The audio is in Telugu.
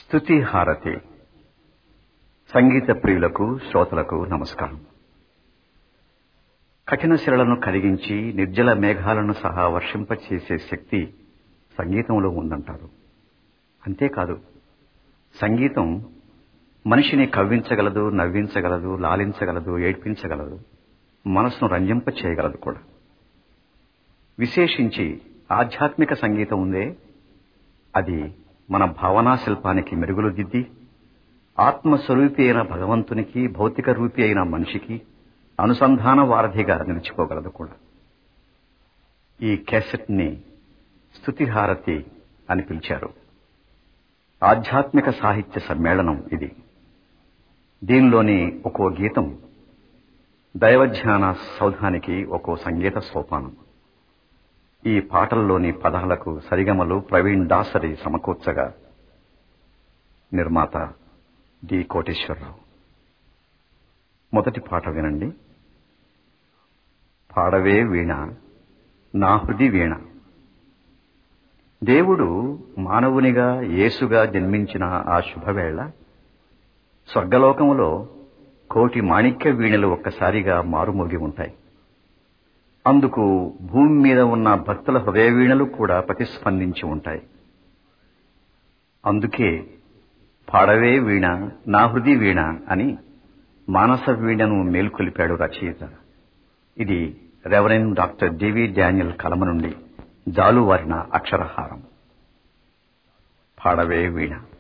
స్తుతి హారతి సంగీత ప్రియులకు శ్రోతలకు నమస్కారం కఠిన శిలలను కరిగించి నిర్జల మేఘాలను సహా వర్షింపచేసే శక్తి సంగీతంలో ఉందంటారు అంతేకాదు సంగీతం మనిషిని కవ్వించగలదు నవ్వించగలదు లాలించగలదు ఏడ్పించగలదు మనసును రంజింప చేయగలదు కూడా విశేషించి ఆధ్యాత్మిక సంగీతం ఉందే అది మన భావనా శిల్పానికి మెరుగులు దిద్ది ఆత్మస్వరూపి అయిన భగవంతునికి భౌతిక రూపి అయిన మనిషికి అనుసంధాన వారధిగా నిలిచిపోగలదు కూడా ఈ క్యాసెట్ ని స్తుతిహారతి అని పిలిచారు ఆధ్యాత్మిక సాహిత్య సమ్మేళనం ఇది దీనిలోని ఒక్కో గీతం దైవధ్యాన సౌధానికి ఒక్కో సంగీత సోపానం ఈ పాటల్లోని పదాలకు సరిగమలు ప్రవీణ్ దాసరి సమకూర్చగా నిర్మాత డి కోటేశ్వరరావు మొదటి పాట వినండి పాడవే వీణ నా హృది వీణ దేవుడు మానవునిగా యేసుగా జన్మించిన ఆ శుభవేళ స్వర్గలోకములో కోటి మాణిక్య వీణలు ఒక్కసారిగా మారుమోగి ఉంటాయి అందుకు భూమి మీద ఉన్న భక్తుల హృదయ వీణలు కూడా ప్రతిస్పందించి ఉంటాయి అందుకే పాడవే వీణ నా హృది వీణ అని మానస వీణను మేల్కొలిపాడు రచయిత ఇది రెవరెండ్ డాక్టర్ డివి డానియల్ కలమ నుండి జాలువారిన అక్షరహారం పాడవే వీణ